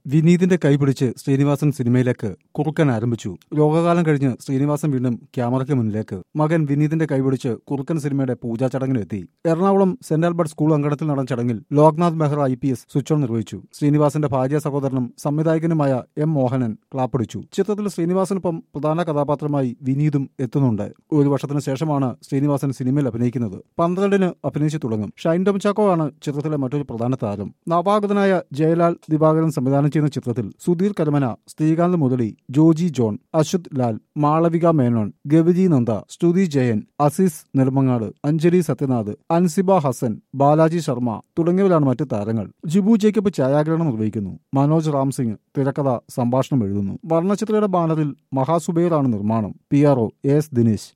വിനീതിന്റെ കൈപിടിച്ച് ശ്രീനിവാസൻ സിനിമയിലേക്ക് കുറുക്കൻ ആരംഭിച്ചു രോഗകാലം കഴിഞ്ഞ് ശ്രീനിവാസൻ വീണ്ടും ക്യാമറയ്ക്ക് മുന്നിലേക്ക് മകൻ വിനീതിന്റെ കൈപിടിച്ച് കുറുക്കൻ സിനിമയുടെ പൂജാ ചടങ്ങിനെത്തി എറണാകുളം സെന്റ് ആൽബർട്ട് സ്കൂൾ അങ്കണത്തിൽ നടന്ന ചടങ്ങിൽ Loknath Mehra I P S switch on നിർവഹിച്ചു ശ്രീനിവാസന്റെ ഭാര്യ സഹോദരനും സംവിധായകനുമായ എം മോഹനൻ ക്ലാപ്പടിച്ചു ചിത്രത്തിൽ ശ്രീനിവാസനൊപ്പം പ്രധാന കഥാപാത്രമായി വിനീതും എത്തുന്നുണ്ട് ഒരു വർഷത്തിന് ശേഷമാണ് ശ്രീനിവാസൻ സിനിമയിൽ അഭിനയിക്കുന്നത് പന്ത്രണ്ടിന് അഭിനയിച്ചു തുടങ്ങും ഷൈൻ ടോം ചാക്കോ ആണ് ചിത്രത്തിലെ മറ്റൊരു പ്രധാന താരം നവാഗതനായ ജയലാൽ ദിവാകരൻ സംവിധാനം ചെയ്യുന്ന ചിത്രത്തിൽ സുധീർ കരമന ശ്രീകാന്ത് മുരളി ജോജി ജോൺ അശ്വത് ലാൽ മാളവിക മേനോൻ ഗവിജി നന്ദ സ്തുതി ജയൻ അസീസ് നെടുമങ്ങാട് അഞ്ജലി സത്യനാഥ് അൻസിബ ഹസൻ ബാലാജി ശർമ്മ തുടങ്ങിയവരാണ് മറ്റ് താരങ്ങൾ ജിബു ജേക്കബ് ഛായാഗ്രഹണം നിർവഹിക്കുന്നു മനോജ് റാം സിംഗ് തിരക്കഥ സംഭാഷണം എഴുതുന്നു വർണ്ണചിത്രയുടെ ബാനറിൽ മഹാസുബൈറാണ് നിർമ്മാണം P R O S Dinesh